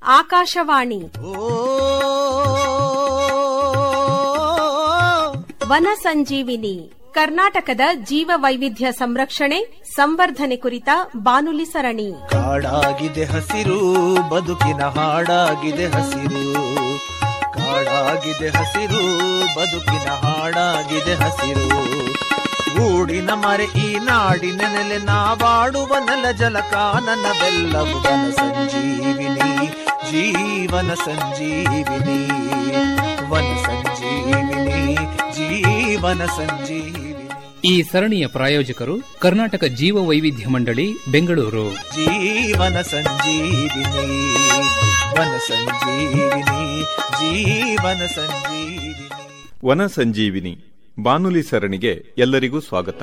ಆಕಾಶವಾಣಿ ವನ ಸಂಜೀವಿನಿ ಕರ್ನಾಟಕದ ಜೀವ ವೈವಿಧ್ಯ ಸಂರಕ್ಷಣೆ ಸಂವರ್ಧನೆ ಕುರಿತ ಬಾನುಲಿ ಸರಣಿ ಕಾಡಾಗಿದೆ ಹಸಿರು ಬದುಕಿನ ಹಾಡಾಗಿದೆ ಹಸಿರು ಕಾಡಾಗಿದೆ ಹಸಿರು ಬದುಕಿನ ಹಾಡಾಗಿದೆ ಹಸಿರು ಗೂಡಿನ ಮರೆ ಈ ನಾಡಿನ ನೆಲೆ ನಾವಾಡುವ ನೆಲ ಜಲ ಕಾನನವೆಲ್ಲವು ವನ ಸಂಜೀವಿನಿ ಜೀವನ ಸಂಜೀವಿನಿ ವನ ಸಂಜೀವಿನಿ ಜೀವನ ಸಂಜೀವಿನಿ ಈ ಸರಣಿಯ ಪ್ರಾಯೋಜಕರು ಕರ್ನಾಟಕ ಜೀವ ವೈವಿಧ್ಯ ಮಂಡಳಿ ಬೆಂಗಳೂರು ಜೀವನ ಸಂಜೀವಿನಿ ವನ ಸಂಜೀವಿನಿ ಜೀವನ ಸಂಜೀವಿನಿ ವನ ಸಂಜೀವಿನಿ ಬಾನುಲಿ ಸರಣಿಗೆ ಎಲ್ಲರಿಗೂ ಸ್ವಾಗತ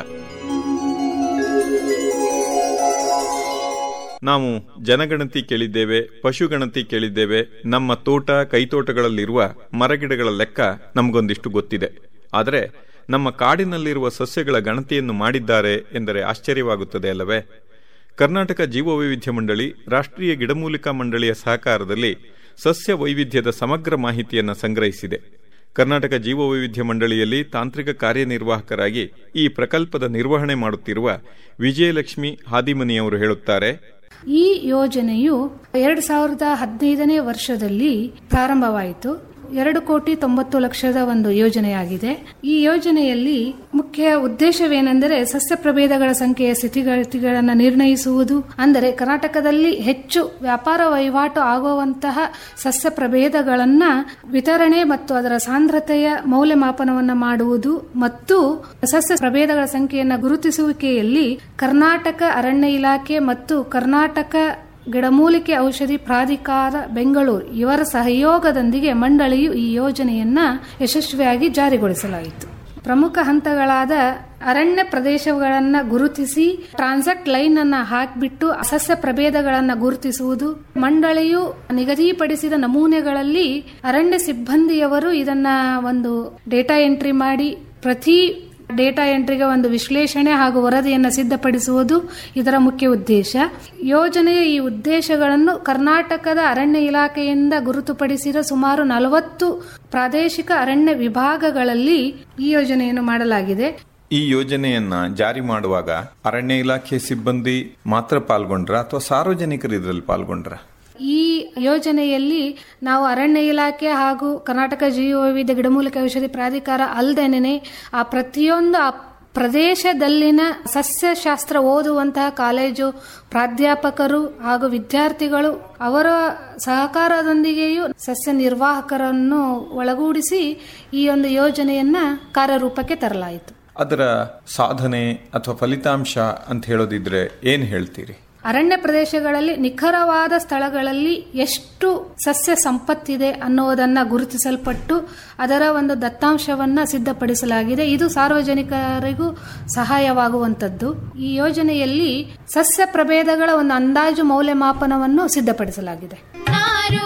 ನಾವು ಜನಗಣತಿ ಕೇಳಿದ್ದೇವೆ ಪಶುಗಣತಿ ಕೇಳಿದ್ದೇವೆ ನಮ್ಮ ತೋಟ ಕೈತೋಟಗಳಲ್ಲಿರುವ ಮರಗಿಡಗಳ ಲೆಕ್ಕ ನಮಗೊಂದಿಷ್ಟು ಗೊತ್ತಿದೆ ಆದರೆ ನಮ್ಮ ಕಾಡಿನಲ್ಲಿರುವ ಸಸ್ಯಗಳ ಗಣತಿಯನ್ನು ಮಾಡಿದ್ದಾರೆ ಎಂದರೆ ಆಶ್ಚರ್ಯವಾಗುತ್ತದೆ ಅಲ್ಲವೇ ಕರ್ನಾಟಕ ಜೀವವೈವಿಧ್ಯ ಮಂಡಳಿ ರಾಷ್ಟ್ರೀಯ ಗಿಡಮೂಲಿಕಾ ಮಂಡಳಿಯ ಸಹಕಾರದಲ್ಲಿ ಸಸ್ಯ ವೈವಿಧ್ಯದ ಸಮಗ್ರ ಮಾಹಿತಿಯನ್ನು ಸಂಗ್ರಹಿಸಿದೆ ಕರ್ನಾಟಕ ಜೀವವೈವಿಧ್ಯ ಮಂಡಳಿಯಲ್ಲಿ ತಾಂತ್ರಿಕ ಕಾರ್ಯನಿರ್ವಾಹಕರಾಗಿ ಈ ಪ್ರಕಲ್ಪದ ನಿರ್ವಹಣೆ ಮಾಡುತ್ತಿರುವ ವಿಜಯಲಕ್ಷ್ಮಿ ಹಾದಿಮನಿಯವರು ಹೇಳುತ್ತಾರೆ ಈ ಯೋಜನೆಯು ಎರಡು ಸಾವಿರದ ಹದಿನೈದನೇ ವರ್ಷದಲ್ಲಿ ಪ್ರಾರಂಭವಾಯಿತು ಎರಡು ಕೋಟಿ ತೊಂಬತ್ತು ಲಕ್ಷದ ಒಂದು ಯೋಜನೆಯಾಗಿದೆ ಈ ಯೋಜನೆಯಲ್ಲಿ ಮುಖ್ಯ ಉದ್ದೇಶವೇನೆಂದರೆ ಸಸ್ಯ ಪ್ರಭೇದಗಳ ಸಂಖ್ಯೆಯ ಸ್ಥಿತಿಗತಿಗಳನ್ನು ನಿರ್ಣಯಿಸುವುದು ಅಂದರೆ ಕರ್ನಾಟಕದಲ್ಲಿ ಹೆಚ್ಚು ವ್ಯಾಪಾರ ವಹಿವಾಟು ಆಗುವಂತಹ ಸಸ್ಯ ಪ್ರಭೇದಗಳನ್ನ ವಿತರಣೆ ಮತ್ತು ಅದರ ಸಾಂದ್ರತೆಯ ಮೌಲ್ಯಮಾಪನವನ್ನು ಮಾಡುವುದು ಮತ್ತು ಸಸ್ಯ ಪ್ರಭೇದಗಳ ಸಂಖ್ಯೆಯನ್ನು ಗುರುತಿಸುವಿಕೆಯಲ್ಲಿ ಕರ್ನಾಟಕ ಅರಣ್ಯ ಇಲಾಖೆ ಮತ್ತು ಕರ್ನಾಟಕ ಗಿಡಮೂಲಿಕೆ ಔಷಧಿ ಪ್ರಾಧಿಕಾರ ಬೆಂಗಳೂರು ಇವರ ಸಹಯೋಗದೊಂದಿಗೆ ಮಂಡಳಿಯು ಈ ಯೋಜನೆಯನ್ನ ಯಶಸ್ವಿಯಾಗಿ ಜಾರಿಗೊಳಿಸಲಾಯಿತು ಪ್ರಮುಖ ಹಂತಗಳಾದ ಅರಣ್ಯ ಪ್ರದೇಶಗಳನ್ನ ಗುರುತಿಸಿ ಟ್ರಾನ್ಸಾಕ್ಟ್ ಲೈನ್ ಅನ್ನ ಹಾಕಿಬಿಟ್ಟು ಸಸ್ಯ ಪ್ರಭೇದಗಳನ್ನ ಗುರುತಿಸುವುದು ಮಂಡಳಿಯು ನಿಗದಿಪಡಿಸಿದ ನಮೂನೆಗಳಲ್ಲಿ ಅರಣ್ಯ ಸಿಬ್ಬಂದಿಯವರು ಇದನ್ನ ಒಂದು ಡೇಟಾ ಎಂಟ್ರಿ ಮಾಡಿ ಪ್ರತಿ ಡೇಟಾ ಎಂಟ್ರಿಗೆ ಒಂದು ವಿಶ್ಲೇಷಣೆ ಹಾಗೂ ವರದಿಯನ್ನು ಸಿದ್ಧಪಡಿಸುವುದು ಇದರ ಮುಖ್ಯ ಉದ್ದೇಶ ಯೋಜನೆಯ ಈ ಉದ್ದೇಶಗಳನ್ನು ಕರ್ನಾಟಕದ ಅರಣ್ಯ ಇಲಾಖೆಯಿಂದ ಗುರುತುಪಡಿಸಿದ ಸುಮಾರು ನಲವತ್ತು ಪ್ರಾದೇಶಿಕ ಅರಣ್ಯ ವಿಭಾಗಗಳಲ್ಲಿ ಈ ಯೋಜನೆಯನ್ನು ಮಾಡಲಾಗಿದೆ ಈ ಯೋಜನೆಯನ್ನ ಜಾರಿ ಮಾಡುವಾಗ ಅರಣ್ಯ ಇಲಾಖೆ ಸಿಬ್ಬಂದಿ ಮಾತ್ರ ಪಾಲ್ಗೊಂಡ್ರ ಅಥವಾ ಸಾರ್ವಜನಿಕರು ಇದರಲ್ಲಿ ಪಾಲ್ಗೊಂಡ್ರ ಈ ಯೋಜನೆಯಲ್ಲಿ ನಾವು ಅರಣ್ಯ ಇಲಾಖೆ ಹಾಗೂ ಕರ್ನಾಟಕ ಜೀವ ವೈವಿಧ್ಯ ಗಿಡಮೂಲಿಕೆ ಔಷಧಿ ಪ್ರಾಧಿಕಾರ ಅಲ್ದೇನೆ ಆ ಪ್ರತಿಯೊಂದು ಆ ಪ್ರದೇಶದಲ್ಲಿನ ಸಸ್ಯಶಾಸ್ತ್ರ ಓದುವಂತಹ ಕಾಲೇಜು ಪ್ರಾಧ್ಯಾಪಕರು ಹಾಗೂ ವಿದ್ಯಾರ್ಥಿಗಳು ಅವರ ಸಹಕಾರದೊಂದಿಗೆಯೂ ಸಸ್ಯ ನಿರ್ವಾಹಕರನ್ನು ಒಳಗೂಡಿಸಿ ಈ ಒಂದು ಯೋಜನೆಯನ್ನ ಕಾರ್ಯರೂಪಕ್ಕೆ ತರಲಾಯಿತು ಅದರ ಸಾಧನೆ ಅಥವಾ ಫಲಿತಾಂಶ ಅಂತ ಹೇಳೋದಿದ್ರೆ ಏನ್ ಹೇಳ್ತೀರಿ ಅರಣ್ಯ ಪ್ರದೇಶಗಳಲ್ಲಿ ನಿಖರವಾದ ಸ್ಥಳಗಳಲ್ಲಿ ಎಷ್ಟು ಸಸ್ಯ ಸಂಪತ್ತಿದೆ ಅನ್ನುವುದನ್ನ ಗುರುತಿಸಲ್ಪಟ್ಟು ಅದರ ಒಂದು ದತ್ತಾಂಶವನ್ನ ಸಿದ್ಧಪಡಿಸಲಾಗಿದೆ ಇದು ಸಾರ್ವಜನಿಕರಿಗೂ ಸಹಾಯವಾಗುವಂತದ್ದು ಈ ಯೋಜನೆಯಲ್ಲಿ ಸಸ್ಯ ಪ್ರಭೇದಗಳ ಒಂದು ಅಂದಾಜು ಮೌಲ್ಯಮಾಪನವನ್ನು ಸಿದ್ಧಪಡಿಸಲಾಗಿದೆ ನಾರು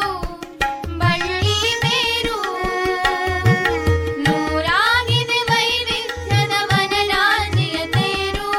ಬಳ್ಳಿ ಬೇರು ನೂರಾಗಿದೆ ವೈವಿಧ್ಯದ ವನರಾಜಿಯ ತೇರು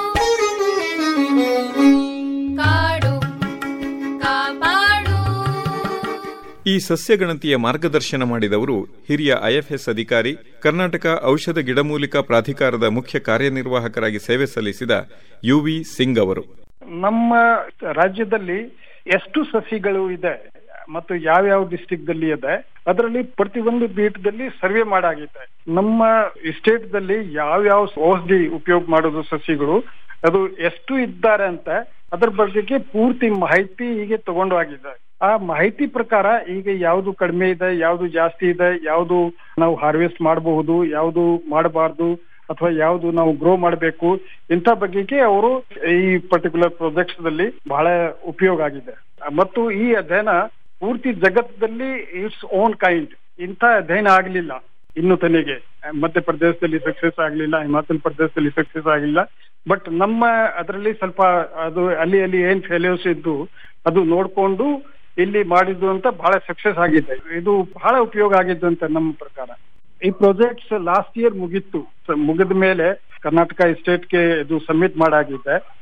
ಕಾಡು ಕಾಪಾಡು ಈ ಸಸ್ಯಗಣತಿಯ ಮಾರ್ಗದರ್ಶನ ಮಾಡಿದವರು ಹಿರಿಯ ಐಎಫ್ಎಸ್ ಅಧಿಕಾರಿ ಕರ್ನಾಟಕ ಔಷಧ ಗಿಡಮೂಲಿಕಾ ಪ್ರಾಧಿಕಾರದ ಮುಖ್ಯ ಕಾರ್ಯನಿರ್ವಾಹಕರಾಗಿ ಸೇವೆ ಸಲ್ಲಿಸಿದ ಯುವಿ ಸಿಂಗ್ ಅವರು ನಮ್ಮ ರಾಜ್ಯದಲ್ಲಿ ಎಷ್ಟು ಸಸಿಗಳು ಇದೆ ಮತ್ತು ಯಾವ್ಯಾವ ಡಿಸ್ಟಿಕ್ ದಲ್ಲಿ ಇದೆ ಅದರಲ್ಲಿ ಪ್ರತಿಯೊಂದು ಬೀಟದಲ್ಲಿ ಸರ್ವೆ ಮಾಡಾಗಿದೆ ನಮ್ಮ ಸ್ಟೇಟ್ ದಲ್ಲಿ ಯಾವ್ಯಾವ ಔಷಧಿ ಉಪಯೋಗ ಮಾಡೋದು ಸಸಿಗಳು ಅದು ಎಷ್ಟು ಇದ್ದಾರೆ ಅಂತ ಅದ್ರ ಬಗ್ಗೆ ಪೂರ್ತಿ ಮಾಹಿತಿ ಹೀಗೆ ತಗೊಂಡು ಆಗಿದೆ ಆ ಮಾಹಿತಿ ಪ್ರಕಾರ ಈಗ ಯಾವ್ದು ಕಡಿಮೆ ಇದೆ ಯಾವ್ದು ಜಾಸ್ತಿ ಇದೆ ಯಾವ್ದು ನಾವು ಹಾರ್ವೆಸ್ಟ್ ಮಾಡಬಹುದು ಯಾವ್ದು ಮಾಡಬಾರ್ದು ಅಥವಾ ಯಾವ್ದು ನಾವು ಗ್ರೋ ಮಾಡಬೇಕು ಇಂಥ ಬಗೆಗೆ ಅವರು ಈ ಪರ್ಟಿಕ್ಯುಲರ್ ಪ್ರಾಜೆಕ್ಟ್ಸ್ ದಲ್ಲಿ ಬಹಳ ಉಪಯೋಗ ಆಗಿದೆ ಮತ್ತು ಈ ಅಧ್ಯಯನ ಪೂರ್ತಿ ಜಗತ್ತಲ್ಲಿ ಇಟ್ಸ್ ಓನ್ ಕೈಂಡ್ ಇಂಥ ಅಧ್ಯಯನ ಆಗಲಿಲ್ಲ ಇನ್ನು ತನಗೆ ಮಧ್ಯಪ್ರದೇಶದಲ್ಲಿ ಸಕ್ಸಸ್ ಆಗಲಿಲ್ಲ ಹಿಮಾಚಲ್ ಪ್ರದೇಶದಲ್ಲಿ ಸಕ್ಸಸ್ ಆಗಲಿಲ್ಲ ಬಟ್ ನಮ್ಮ ಅದರಲ್ಲಿ ಸ್ವಲ್ಪ ಅದು ಅಲ್ಲಿ ಅಲ್ಲಿ ಏನ್ ಫೇಲ್ಯೂರ್ಸ್ ಇದ್ದು ಅದು ನೋಡ್ಕೊಂಡು ಇಲ್ಲಿ ಮಾಡಿದ್ದು ಅಂತ ಬಹಳ ಸಕ್ಸಸ್ ಆಗಿದೆ ಇದು ಬಹಳ ಉಪಯೋಗ ಆಗಿದ್ದು ಅಂತ ನಮ್ಮ ಪ್ರಕಾರ ಈ ಪ್ರಾಜೆಕ್ಟ್ಸ್ ಲಾಸ್ಟ್ ಇಯರ್ ಮುಗೀತು ಮುಗಿದ ಮೇಲೆ ಕರ್ನಾಟಕ ಸ್ಟೇಟ್ಗೆ ಇದು ಸಬ್ಮಿಟ್ ಮಾಡಾಗಿದೆ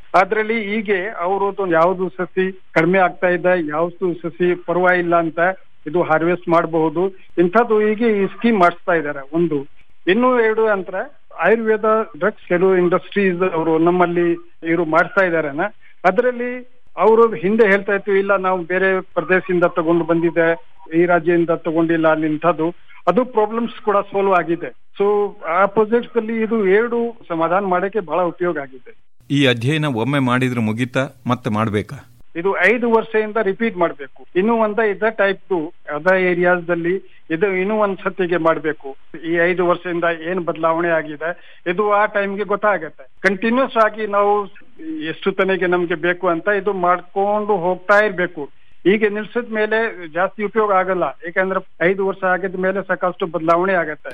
ಅದ್ರಲ್ಲಿ ಹೀಗೆ ಅವರು ಯಾವ್ದು ಸಸಿ ಕಡಿಮೆ ಆಗ್ತಾ ಇದೆ ಯಾವ್ದು ಸಸಿ ಪರವಾಗಿಲ್ಲ ಅಂತ ಇದು ಹಾರ್ವೆಸ್ಟ್ ಮಾಡಬಹುದು ಇಂಥದ್ದು ಹೀಗೆ ಈ ಸ್ಕೀಮ್ ಮಾಡಿಸ್ತಾ ಇದ್ದಾರೆ ಒಂದು ಇನ್ನು ಎರಡು ಅಂದ್ರೆ ಆಯುರ್ವೇದ ಡ್ರಗ್ಸ್ ಕೆಲವು ಇಂಡಸ್ಟ್ರೀಸ್ ಅವರು ನಮ್ಮಲ್ಲಿ ಇವರು ಮಾಡ್ತಾ ಇದಾರೆ ಅದರಲ್ಲಿ ಅವರು ಹಿಂದೆ ಹೇಳ್ತಾ ಇತ್ತು ಇಲ್ಲ ನಾವು ಬೇರೆ ಪ್ರದೇಶದಿಂದ ತಗೊಂಡು ಬಂದಿದೆ ಈ ರಾಜ್ಯದಿಂದ ತಗೊಂಡಿಲ್ಲ ಅಲ್ಲಿ ಇಂಥದ್ದು ಅದು ಪ್ರಾಬ್ಲಮ್ಸ್ ಕೂಡ ಸಾಲ್ವ್ ಆಗಿದೆ ಸೊ ಆ ಪ್ರಾಜೆಕ್ಟ್ಸ್ ಅಲ್ಲಿ ಇದು ಎರಡು ಸಮಾಧಾನ ಮಾಡಕ್ಕೆ ಬಹಳ ಉಪಯೋಗ ಆಗಿದೆ ಈ ಅಧ್ಯಯನ ಒಮ್ಮೆ ಮಾಡಿದ್ರೆ ಮುಗಿತಾ ಮತ್ತೆ ಮಾಡ್ಬೇಕಾ ಇದು ಐದು ವರ್ಷದಿಂದ ರಿಪೀಟ್ ಮಾಡಬೇಕು ಇನ್ನು ಒಂದ ಇದ ಟೈಪ್ ಅದ ಏರಿಯಾಸ್ ದಲ್ಲಿ ಇದು ಇನ್ನೂ ಒಂದ್ ಸತಿಗೆ ಮಾಡಬೇಕು ಈ ಐದು ವರ್ಷದಿಂದ ಏನ್ ಬದಲಾವಣೆ ಆಗಿದೆ ಇದು ಆ ಟೈಮ್ಗೆ ಗೊತ್ತಾಗತ್ತೆ ಕಂಟಿನ್ಯೂಸ್ ಆಗಿ ನಾವು ಎಷ್ಟು ತನಗೆ ನಮ್ಗೆ ಬೇಕು ಅಂತ ಇದು ಮಾಡ್ಕೊಂಡು ಹೋಗ್ತಾ ಇರ್ಬೇಕು ಹೀಗೆ ನಿಲ್ಸಿದ ಮೇಲೆ ಜಾಸ್ತಿ ಉಪಯೋಗ ಆಗಲ್ಲ ಯಾಕಂದ್ರೆ ಐದು ವರ್ಷ ಆಗಿದ ಮೇಲೆ ಸಾಕಷ್ಟು ಬದಲಾವಣೆ ಆಗತ್ತೆ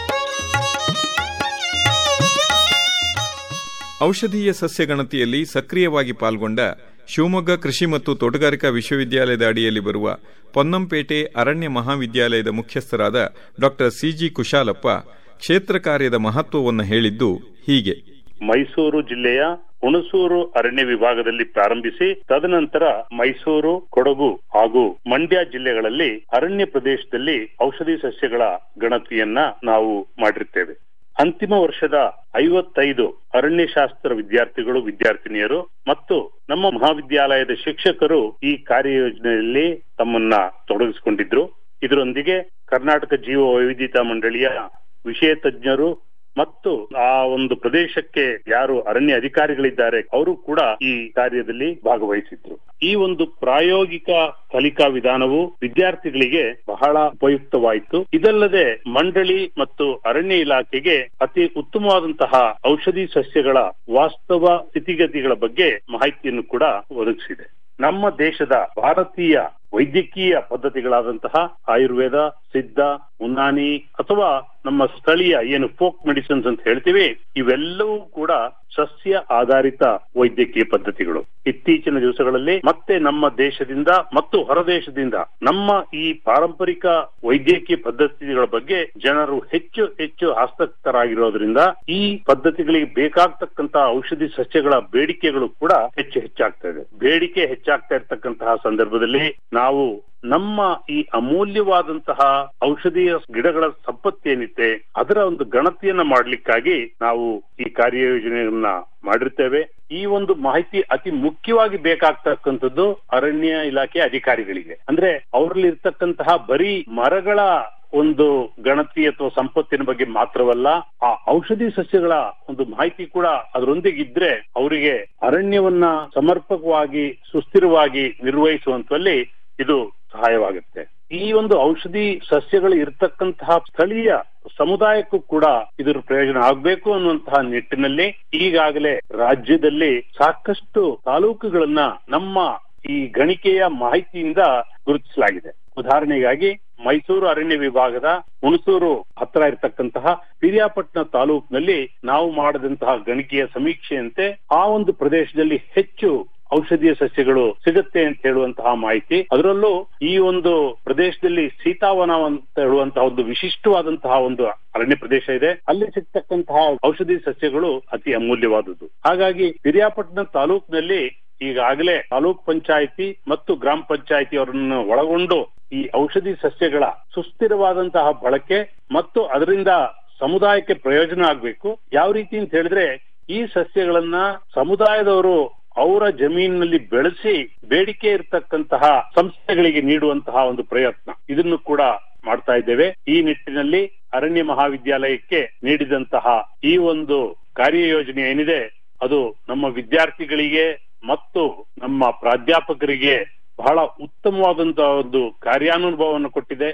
ಔಷಧೀಯ ಸಸ್ಯ ಗಣತಿಯಲ್ಲಿ ಸಕ್ರಿಯವಾಗಿ ಪಾಲ್ಗೊಂಡ ಶಿವಮೊಗ್ಗ ಕೃಷಿ ಮತ್ತು ತೋಟಗಾರಿಕಾ ವಿಶ್ವವಿದ್ಯಾಲಯದ ಅಡಿಯಲ್ಲಿ ಬರುವ ಪೊನ್ನಂಪೇಟೆ ಅರಣ್ಯ ಮಹಾವಿದ್ಯಾಲಯದ ಮುಖ್ಯಸ್ಥರಾದ ಡಾಕ್ಟರ್ ಸಿಜಿ ಕುಶಾಲಪ್ಪ ಕ್ಷೇತ್ರ ಕಾರ್ಯದ ಮಹತ್ವವನ್ನು ಹೇಳಿದ್ದು ಹೀಗೆ ಮೈಸೂರು ಜಿಲ್ಲೆಯ ಹುಣಸೂರು ಅರಣ್ಯ ವಿಭಾಗದಲ್ಲಿ ಪ್ರಾರಂಭಿಸಿ ತದನಂತರ ಮೈಸೂರು ಕೊಡಗು ಹಾಗೂ ಮಂಡ್ಯ ಜಿಲ್ಲೆಗಳಲ್ಲಿ ಅರಣ್ಯ ಪ್ರದೇಶದಲ್ಲಿ ಔಷಧಿ ಸಸ್ಯಗಳ ಗಣತಿಯನ್ನ ನಾವು ಮಾಡಿರ್ತೇವೆ ಅಂತಿಮ ವರ್ಷದ ಐವತ್ತೈದು ಅರಣ್ಯಶಾಸ್ತ್ರ ವಿದ್ಯಾರ್ಥಿಗಳು ವಿದ್ಯಾರ್ಥಿನಿಯರು ಮತ್ತು ನಮ್ಮ ಮಹಾವಿದ್ಯಾಲಯದ ಶಿಕ್ಷಕರು ಈ ಕಾರ್ಯಯೋಜನೆಯಲ್ಲಿ ತಮ್ಮನ್ನ ತೊಡಗಿಸಿಕೊಂಡಿದ್ರು ಇದರೊಂದಿಗೆ ಕರ್ನಾಟಕ ಜೀವ ವೈವಿಧ್ಯತಾ ಮಂಡಳಿಯ ವಿಷಯ ತಜ್ಞರು ಮತ್ತು ಆ ಒಂದು ಪ್ರದೇಶಕ್ಕೆ ಯಾರು ಅರಣ್ಯ ಅಧಿಕಾರಿಗಳಿದ್ದಾರೆ ಅವರು ಕೂಡ ಈ ಕಾರ್ಯದಲ್ಲಿ ಭಾಗವಹಿಸಿದ್ರು ಈ ಒಂದು ಪ್ರಾಯೋಗಿಕ ಕಲಿಕಾ ವಿಧಾನವು ವಿದ್ಯಾರ್ಥಿಗಳಿಗೆ ಬಹಳ ಉಪಯುಕ್ತವಾಯಿತು ಇದಲ್ಲದೆ ಮಂಡಳಿ ಮತ್ತು ಅರಣ್ಯ ಇಲಾಖೆಗೆ ಅತಿ ಉತ್ತಮವಾದಂತಹ ಔಷಧಿ ಸಸ್ಯಗಳ ವಾಸ್ತವ ಸ್ಥಿತಿಗತಿಗಳ ಬಗ್ಗೆ ಮಾಹಿತಿಯನ್ನು ಕೂಡ ಒದಗಿಸಿದೆ ನಮ್ಮ ದೇಶದ ಭಾರತೀಯ ವೈದ್ಯಕೀಯ ಪದ್ಧತಿಗಳಾದಂತಹ ಆಯುರ್ವೇದ ಸಿದ್ಧ ಉನ್ನಾನಿ ಅಥವಾ ನಮ್ಮ ಸ್ಥಳೀಯ ಏನು ಫೋಕ್ ಮೆಡಿಸಿನ್ಸ್ ಅಂತ ಹೇಳ್ತೀವಿ ಇವೆಲ್ಲವೂ ಕೂಡ ಸಸ್ಯ ಆಧಾರಿತ ವೈದ್ಯಕೀಯ ಪದ್ಧತಿಗಳು ಇತ್ತೀಚಿನ ದಿವಸಗಳಲ್ಲಿ ಮತ್ತೆ ನಮ್ಮ ದೇಶದಿಂದ ಮತ್ತು ಹೊರದೇಶದಿಂದ ನಮ್ಮ ಈ ಪಾರಂಪರಿಕ ವೈದ್ಯಕೀಯ ಪದ್ಧತಿಗಳ ಬಗ್ಗೆ ಜನರು ಹೆಚ್ಚು ಹೆಚ್ಚು ಆಸಕ್ತರಾಗಿರೋದ್ರಿಂದ ಈ ಪದ್ಧತಿಗಳಿಗೆ ಬೇಕಾಗ್ತಕ್ಕಂತಹ ಔಷಧಿ ಸಸ್ಯಗಳ ಬೇಡಿಕೆಗಳು ಕೂಡ ಹೆಚ್ಚು ಹೆಚ್ಚಾಗ್ತಾ ಇದೆ ಬೇಡಿಕೆ ಹೆಚ್ಚಾಗ್ತಾ ಇರ್ತಕ್ಕಂತಹ ಸಂದರ್ಭದಲ್ಲಿ ನಾವು ನಮ್ಮ ಈ ಅಮೂಲ್ಯವಾದಂತಹ ಔಷಧೀಯ ಗಿಡಗಳ ಸಂಪತ್ತೇನಿದೆ ಅದರ ಒಂದು ಗಣತಿಯನ್ನ ಮಾಡ್ಲಿಕ್ಕಾಗಿ ನಾವು ಈ ಕಾರ್ಯಯೋಜನೆಯನ್ನ ಮಾಡಿರ್ತೇವೆ ಈ ಒಂದು ಮಾಹಿತಿ ಅತಿ ಮುಖ್ಯವಾಗಿ ಬೇಕಾಗ್ತಕ್ಕಂಥದ್ದು ಅರಣ್ಯ ಇಲಾಖೆ ಅಧಿಕಾರಿಗಳಿಗೆ ಅಂದ್ರೆ ಅವರಲ್ಲಿ ಇರ್ತಕ್ಕಂತಹ ಬರೀ ಮರಗಳ ಒಂದು ಗಣತಿ ಅಥವಾ ಸಂಪತ್ತಿನ ಬಗ್ಗೆ ಮಾತ್ರವಲ್ಲ ಆ ಔಷಧಿ ಸಸ್ಯಗಳ ಒಂದು ಮಾಹಿತಿ ಕೂಡ ಅದರೊಂದಿಗೆ ಇದ್ರೆ ಅವರಿಗೆ ಅರಣ್ಯವನ್ನ ಸಮರ್ಪಕವಾಗಿ ಸುಸ್ಥಿರವಾಗಿ ನಿರ್ವಹಿಸುವಂತಲ್ಲಿ ಇದು ಸಹಾಯವಾಗುತ್ತೆ ಈ ಒಂದು ಔಷಧಿ ಸಸ್ಯಗಳು ಇರತಕ್ಕಂತಹ ಸ್ಥಳೀಯ ಸಮುದಾಯಕ್ಕೂ ಕೂಡ ಇದರ ಪ್ರಯೋಜನ ಆಗಬೇಕು ಅನ್ನುವಂತಹ ನಿಟ್ಟಿನಲ್ಲಿ ಈಗಾಗಲೇ ರಾಜ್ಯದಲ್ಲಿ ಸಾಕಷ್ಟು ತಾಲೂಕುಗಳನ್ನ ನಮ್ಮ ಈ ಗಣಿಕೆಯ ಮಾಹಿತಿಯಿಂದ ಗುರುತಿಸಲಾಗಿದೆ ಉದಾಹರಣೆಗಾಗಿ ಮೈಸೂರು ಅರಣ್ಯ ವಿಭಾಗದ ಹುಣಸೂರು ಹತ್ರ ಇರತಕ್ಕಂತಹ ಪಿರಿಯಾಪಟ್ಟಣ ತಾಲೂಕಿನಲ್ಲಿ ನಾವು ಮಾಡಿದಂತಹ ಗಣಿಕೆಯ ಸಮೀಕ್ಷೆಯಂತೆ ಆ ಒಂದು ಪ್ರದೇಶದಲ್ಲಿ ಹೆಚ್ಚು ಔಷಧೀಯ ಸಸ್ಯಗಳು ಸಿಗುತ್ತೆ ಅಂತ ಹೇಳುವಂತಹ ಮಾಹಿತಿ ಅದರಲ್ಲೂ ಈ ಒಂದು ಪ್ರದೇಶದಲ್ಲಿ ಸೀತಾವನ ಅಂತ ಹೇಳುವಂತಹ ಒಂದು ವಿಶಿಷ್ಟವಾದಂತಹ ಒಂದು ಅರಣ್ಯ ಪ್ರದೇಶ ಇದೆ ಅಲ್ಲಿ ಸಿಗ್ತಕ್ಕಂತಹ ಔಷಧಿ ಸಸ್ಯಗಳು ಅತಿ ಅಮೂಲ್ಯವಾದದ್ದು ಹಾಗಾಗಿ ಪಿರಿಯಾಪಟ್ಟಣ ತಾಲೂಕಿನಲ್ಲಿ ಈಗಾಗಲೇ ತಾಲೂಕ್ ಪಂಚಾಯಿತಿ ಮತ್ತು ಗ್ರಾಮ ಪಂಚಾಯಿತಿ ಅವರನ್ನು ಒಳಗೊಂಡು ಈ ಔಷಧಿ ಸಸ್ಯಗಳ ಸುಸ್ಥಿರವಾದಂತಹ ಬಳಕೆ ಮತ್ತು ಅದರಿಂದ ಸಮುದಾಯಕ್ಕೆ ಪ್ರಯೋಜನ ಆಗ್ಬೇಕು ಯಾವ ರೀತಿ ಅಂತ ಹೇಳಿದ್ರೆ ಈ ಸಸ್ಯಗಳನ್ನ ಸಮುದಾಯದವರು ಅವರ ಜಮೀನಿನಲ್ಲಿ ಬೆಳೆಸಿ ಬೇಡಿಕೆ ಇರತಕ್ಕಂತಹ ಸಂಸ್ಥೆಗಳಿಗೆ ನೀಡುವಂತಹ ಒಂದು ಪ್ರಯತ್ನ ಇದನ್ನು ಕೂಡ ಮಾಡ್ತಾ ಇದ್ದೇವೆ ಈ ನಿಟ್ಟಿನಲ್ಲಿ ಅರಣ್ಯ ಮಹಾವಿದ್ಯಾಲಯಕ್ಕೆ ನೀಡಿದಂತಹ ಈ ಒಂದು ಕಾರ್ಯಯೋಜನೆ ಏನಿದೆ ಅದು ನಮ್ಮ ವಿದ್ಯಾರ್ಥಿಗಳಿಗೆ ಮತ್ತು ನಮ್ಮ ಪ್ರಾಧ್ಯಾಪಕರಿಗೆ ಬಹಳ ಉತ್ತಮವಾದಂತಹ ಒಂದು ಕಾರ್ಯಾನುಭವವನ್ನು ಕೊಟ್ಟಿದೆ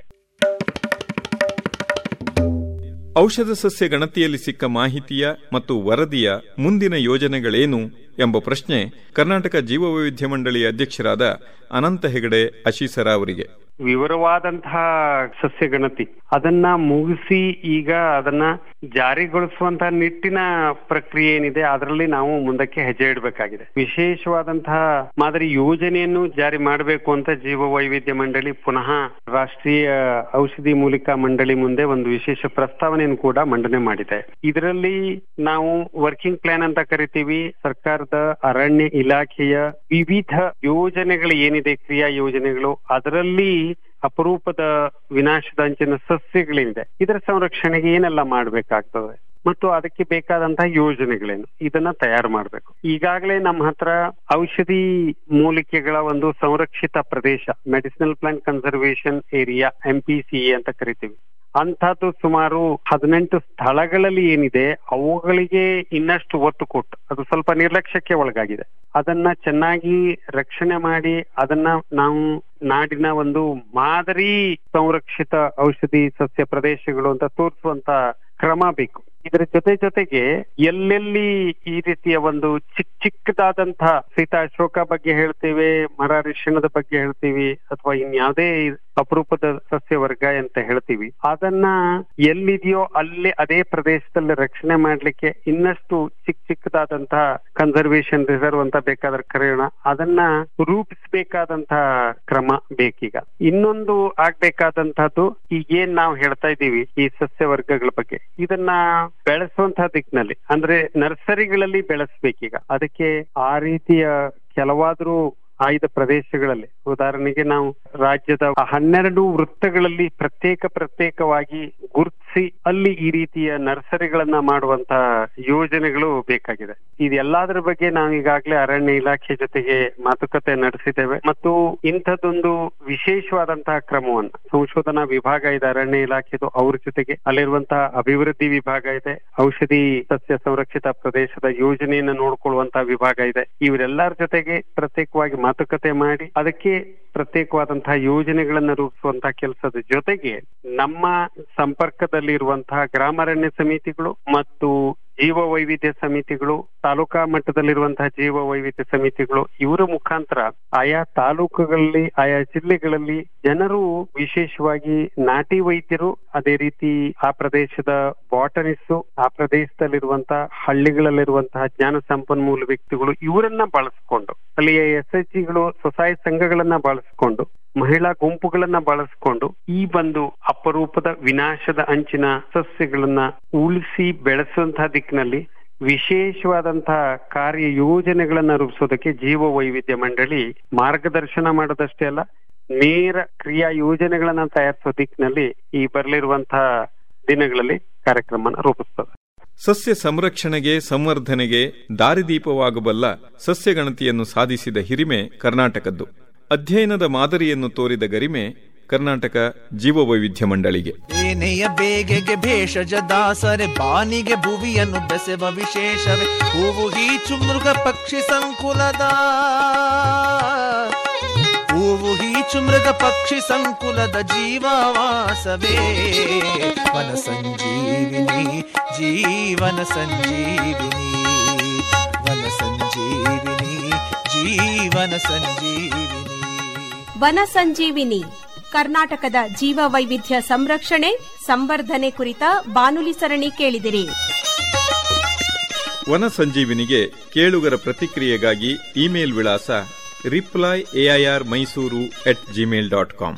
ಔಷಧ ಸಸ್ಯ ಗಣತಿಯಲ್ಲಿ ಸಿಕ್ಕ ಮಾಹಿತಿಯ ಮತ್ತು ವರದಿಯ ಮುಂದಿನ ಯೋಜನೆಗಳೇನು ಎಂಬ ಪ್ರಶ್ನೆ ಕರ್ನಾಟಕ ಜೀವವೈವಿಧ್ಯ ಮಂಡಳಿಯ ಅಧ್ಯಕ್ಷರಾದ ಅನಂತ ಹೆಗಡೆ ಅಶೀಸರ ಅವರಿಗೆ ವಿವರವಾದಂತಹ ಸಸ್ಯ ಗಣತಿ ಅದನ್ನ ಮುಗಿಸಿ ಈಗ ಅದನ್ನ ಜಾರಿಗೊಳಿಸುವಂತಹ ನಿಟ್ಟಿನ ಪ್ರಕ್ರಿಯೆ ಏನಿದೆ ಅದರಲ್ಲಿ ನಾವು ಮುಂದಕ್ಕೆ ಹೆಜ್ಜೆ ಇಡಬೇಕಾಗಿದೆ ವಿಶೇಷವಾದಂತಹ ಮಾದರಿ ಯೋಜನೆಯನ್ನು ಜಾರಿ ಮಾಡಬೇಕು ಅಂತ ಜೀವ ವೈವಿಧ್ಯ ಮಂಡಳಿ ಪುನಃ ರಾಷ್ಟ್ರೀಯ ಔಷಧಿ ಮೂಲಿಕಾ ಮಂಡಳಿ ಮುಂದೆ ಒಂದು ವಿಶೇಷ ಪ್ರಸ್ತಾವನೆಯನ್ನು ಕೂಡ ಮಂಡನೆ ಮಾಡಿದೆ ಇದರಲ್ಲಿ ನಾವು ವರ್ಕಿಂಗ್ ಪ್ಲಾನ್ ಅಂತ ಕರಿತೀವಿ ಸರ್ಕಾರದ ಅರಣ್ಯ ಇಲಾಖೆಯ ವಿವಿಧ ಯೋಜನೆಗಳು ಏನಿದೆ ಕ್ರಿಯಾ ಯೋಜನೆಗಳು ಅದರಲ್ಲಿ ಅಪರೂಪದ ವಿನಾಶದಂಚಿನ ಸಸ್ಯಗಳೇನಿದೆ ಇದರ ಸಂರಕ್ಷಣೆಗೆ ಏನೆಲ್ಲ ಮಾಡಬೇಕಾಗ್ತದೆ ಮತ್ತು ಅದಕ್ಕೆ ಬೇಕಾದಂತಹ ಯೋಜನೆಗಳೇನು ಇದನ್ನ ತಯಾರು ಮಾಡಬೇಕು ಈಗಾಗಲೇ ನಮ್ಮ ಹತ್ರ ಔಷಧಿ ಮೂಲಿಕೆಗಳ ಒಂದು ಸಂರಕ್ಷಿತ ಪ್ರದೇಶ medicinal plant conservation area MPC ಅಂತ ಕರಿತೀವಿ ಅಂಥದ್ದು ಸುಮಾರು ಹದಿನೆಂಟು ಸ್ಥಳಗಳಲ್ಲಿ ಏನಿದೆ ಅವುಗಳಿಗೆ ಇನ್ನಷ್ಟು ಒತ್ತು ಕೊಟ್ಟು ಅದು ಸ್ವಲ್ಪ ನಿರ್ಲಕ್ಷ್ಯಕ್ಕೆ ಒಳಗಾಗಿದೆ ಅದನ್ನ ಚೆನ್ನಾಗಿ ರಕ್ಷಣೆ ಮಾಡಿ ಅದನ್ನ ನಾವು ನಾಡಿನ ಒಂದು ಮಾದರಿ ಸಂರಕ್ಷಿತ ಔಷಧಿ ಸಸ್ಯ ಪ್ರದೇಶಗಳು ಅಂತ ತೋರಿಸುವಂತ ಕ್ರಮ ಬೇಕು ಇದರ ಜೊತೆ ಜೊತೆಗೆ ಎಲ್ಲೆಲ್ಲಿ ಈ ರೀತಿಯ ಒಂದು ಚಿಕ್ಕ ಚಿಕ್ಕದಾದಂತಹ ಸೀತಾ ಅಶೋಕ ಬಗ್ಗೆ ಹೇಳ್ತೇವೆ ಮರ ರಿಷಣದ ಬಗ್ಗೆ ಹೇಳ್ತೀವಿ ಅಥವಾ ಇನ್ಯಾವುದೇ ಅಪರೂಪದ ಸಸ್ಯ ವರ್ಗ ಅಂತ ಹೇಳ್ತೀವಿ ಅದನ್ನ ಎಲ್ಲಿದೆಯೋ ಅಲ್ಲಿ ಅದೇ ಪ್ರದೇಶದಲ್ಲಿ ರಕ್ಷಣೆ ಮಾಡ್ಲಿಕ್ಕೆ ಇನ್ನಷ್ಟು ಚಿಕ್ಕ ಚಿಕ್ಕದಾದಂತಹ ಕನ್ಸರ್ವೇಷನ್ ರಿಸರ್ವ್ ಅಂತ ಬೇಕಾದ್ರೆ ಕರೆಯೋಣ ಅದನ್ನ ರೂಪಿಸಬೇಕಾದಂತಹ ಕ್ರಮ ಬೇಕೀಗ ಇನ್ನೊಂದು ಆಗ್ಬೇಕಾದಂತಹದ್ದು ಈಗೇನ್ ನಾವು ಹೇಳ್ತಾ ಇದ್ದೀವಿ ಈ ಸಸ್ಯ ವರ್ಗಗಳ ಬಗ್ಗೆ ಇದನ್ನ ಬೆಳೆಸುವಂತಹ ದಿಕ್ಕಿನಲ್ಲಿ ಅಂದ್ರೆ ನರ್ಸರಿಗಳಲ್ಲಿ ಬೆಳೆಸ್ಬೇಕೀಗ ಅದಕ್ಕೆ ಆ ರೀತಿಯ ಕೆಲವಾದ್ರೂ ಆಯ್ದ ಪ್ರದೇಶಗಳಲ್ಲಿ ಉದಾಹರಣೆಗೆ ನಾವು ರಾಜ್ಯದ ಹನ್ನೆರಡು ವೃತ್ತಗಳಲ್ಲಿ ಪ್ರತ್ಯೇಕ ಪ್ರತ್ಯೇಕವಾಗಿ ಗುರುತಿಸಿ ಅಲ್ಲಿ ಈ ರೀತಿಯ ನರ್ಸರಿಗಳನ್ನ ಮಾಡುವಂತಹ ಯೋಜನೆಗಳು ಬೇಕಾಗಿದೆ ಇದೆಲ್ಲದರ ಬಗ್ಗೆ ನಾವು ಈಗಾಗಲೇ ಅರಣ್ಯ ಇಲಾಖೆ ಜೊತೆಗೆ ಮಾತುಕತೆ ನಡೆಸಿದ್ದೇವೆ ಮತ್ತು ಇಂಥದ್ದೊಂದು ವಿಶೇಷವಾದಂತಹ ಕ್ರಮವನ್ನು ಸಂಶೋಧನಾ ವಿಭಾಗ ಇದೆ ಅರಣ್ಯ ಇಲಾಖೆದು ಅವ್ರ ಜೊತೆಗೆ ಅಲ್ಲಿರುವಂತಹ ಅಭಿವೃದ್ಧಿ ವಿಭಾಗ ಇದೆ ಔಷಧಿ ಸಸ್ಯ ಸಂರಕ್ಷಿತ ಪ್ರದೇಶದ ಯೋಜನೆಯನ್ನು ನೋಡ್ಕೊಳ್ಳುವಂತಹ ವಿಭಾಗ ಇದೆ ಇವರೆಲ್ಲರ ಜೊತೆಗೆ ಪ್ರತ್ಯೇಕವಾಗಿ ಮಾತುಕತೆ ಮಾಡಿ ಅದಕ್ಕೆ ಪ್ರತ್ಯೇಕವಾದಂತಹ ಯೋಜನೆಗಳನ್ನ ರೂಪಿಸುವಂತಹ ಕೆಲಸದ ಜೊತೆಗೆ ನಮ್ಮ ಸಂಪರ್ಕದಲ್ಲಿರುವಂತಹ ಗ್ರಾಮಾರಣ್ಯ ಸಮಿತಿಗಳು ಮತ್ತು ಜೀವ ವೈವಿಧ್ಯ ಸಮಿತಿಗಳು ತಾಲೂಕಾ ಮಟ್ಟದಲ್ಲಿರುವಂತಹ ಜೀವ ವೈವಿಧ್ಯ ಸಮಿತಿಗಳು ಇವರ ಮುಖಾಂತರ ಆಯಾ ತಾಲೂಕುಗಳಲ್ಲಿ ಆಯಾ ಜಿಲ್ಲೆಗಳಲ್ಲಿ ಜನರು ವಿಶೇಷವಾಗಿ ನಾಟಿ ವೈದ್ಯರು ಅದೇ ರೀತಿ ಆ ಪ್ರದೇಶದ ಬಾಟನಿಸ್ಟ್ ಆ ಪ್ರದೇಶದಲ್ಲಿರುವಂತಹ ಹಳ್ಳಿಗಳಲ್ಲಿರುವಂತಹ ಜ್ಞಾನ ಸಂಪನ್ಮೂಲ ವ್ಯಕ್ತಿಗಳು ಇವರನ್ನ ಬಳಸಿಕೊಂಡು ಅಲ್ಲಿಯ ಎಸ್ ಎಚ್ ಜಿಗಳು ಸ್ವಸಹಾಯ ಸಂಘಗಳನ್ನ ಬಳಸಿಕೊಂಡು ಮಹಿಳಾ ಗುಂಪುಗಳನ್ನ ಬಳಸಿಕೊಂಡು ಈ ಒಂದು ಅಪರೂಪದ ವಿನಾಶದ ಅಂಚಿನ ಸಸ್ಯಗಳನ್ನ ಉಳಿಸಿ ಬೆಳೆಸುವಂತಹ ದಿಕ್ಕಿನಲ್ಲಿ ವಿಶೇಷವಾದಂತಹ ಕಾರ್ಯ ಯೋಜನೆಗಳನ್ನ ರೂಪಿಸೋದಕ್ಕೆ ಜೀವ ವೈವಿಧ್ಯ ಮಂಡಳಿ ಮಾರ್ಗದರ್ಶನ ಮಾಡೋದಷ್ಟೇ ಅಲ್ಲ ನೇರ ಕ್ರಿಯಾ ಯೋಜನೆಗಳನ್ನ ತಯಾರಿಸೋ ದಿಕ್ಕಿನಲ್ಲಿ ಈ ಬರಲಿರುವಂತಹ ದಿನಗಳಲ್ಲಿ ಕಾರ್ಯಕ್ರಮನ ರೂಪಿಸ್ತದೆ ಸಸ್ಯ ಸಂರಕ್ಷಣೆಗೆ ಸಂವರ್ಧನೆಗೆ ದಾರಿದೀಪವಾಗಬಲ್ಲ ಸಸ್ಯಗಣತಿಯನ್ನು ಸಾಧಿಸಿದ ಹಿರಿಮೆ ಕರ್ನಾಟಕದ್ದು ಅಧ್ಯಯನದ ಮಾದರಿಯನ್ನು ತೋರಿದ ಗರಿಮೆ ಕರ್ನಾಟಕ ಜೀವವೈವಿಧ್ಯ ಮಂಡಳಿಗೆ ಏನೆಯ ಬೇಗೆಗೆ ಭೇಷಜ ದಾಸರೆ ಬಾನಿಗೆ ಭುವಿಯನ್ನು ಬೆಸೆವ ವಿಶೇಷವೇ ಹೂವು ಹೀಚು ಮೃಗ ಪಕ್ಷಿ ಸಂಕುಲದ ಹೂವು ಹೀಚು ಮೃಗ ಪಕ್ಷಿ ಸಂಕುಲದ ಜೀವವಾಸವೇ ವನ ಸಂಜೀವಿನಿ ಜೀವನ ಸಂಜೀವಿನಿ ವನ ಸಂಜೀವಿನಿ ಜೀವನ ಸಂಜೀವಿನಿ ವನ ಸಂಜೀವಿನಿ ಕರ್ನಾಟಕದ ಜೀವ ವೈವಿಧ್ಯ ಸಂರಕ್ಷಣೆ ಸಂವರ್ಧನೆ ಕುರಿತ ಬಾನುಲಿ ಸರಣಿ ಕೇಳಿದಿರಿ ವನ ಸಂಜೀವಿನಿಗೆ ಕೇಳುಗರ ಪ್ರತಿಕ್ರಿಯೆಗಾಗಿ ಇಮೇಲ್ ವಿಳಾಸ reply AIR Mysuru at Gmail dot com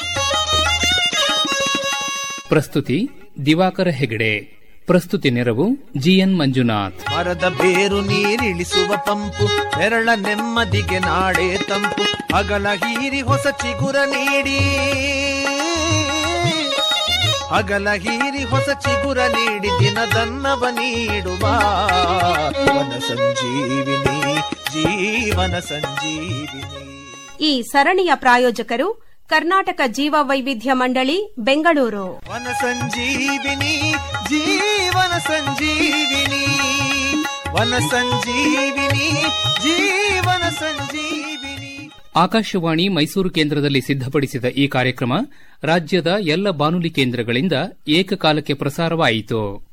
ಪ್ರಸ್ತುತಿ ದಿವಾಕರ ಹೆಗಡೆ ಪ್ರಸ್ತುತಿ ನೆರವು ಜಿಎನ್ ಮಂಜುನಾಥ್ ಮರದ ಬೇರು ನೀರಿಳಿಸುವ ಪಂಪು ನೆರಳ ನೆಮ್ಮದಿಗೆ ನಾಡೆ ತಂಪು ಅಗಲ ಹೀರಿ ಹೊಸ ಚಿಗುರ ನೀಡಿ ಅಗಲ ಹೀರಿ ಹೊಸ ಚಿಗುರ ನೀಡಿ ದಿನದನ್ನವ ನೀಡುವ ವನ ಸಂಜೀವಿನಿ ಜೀವನ ಸಂಜೀವಿನಿ ಈ ಸರಣಿಯ ಪ್ರಾಯೋಜಕರು ಕರ್ನಾಟಕ ಜೀವ ವೈವಿಧ್ಯ ಮಂಡಳಿ ಬೆಂಗಳೂರು ವನ ಸಂಜೀವಿನಿ ಜೀವನ ಸಂಜೀವಿನಿ ವನ ಸಂಜೀವಿನಿ ಜೀವನ ಸಂಜೀವಿನಿ ಆಕಾಶವಾಣಿ ಮೈಸೂರು ಕೇಂದ್ರದಲ್ಲಿ ಸಿದ್ಧಪಡಿಸಿದ ಈ ಕಾರ್ಯಕ್ರಮ ರಾಜ್ಯದ ಎಲ್ಲ ಬಾನುಲಿ ಕೇಂದ್ರಗಳಿಂದ ಏಕಕಾಲಕ್ಕೆ ಪ್ರಸಾರವಾಯಿತು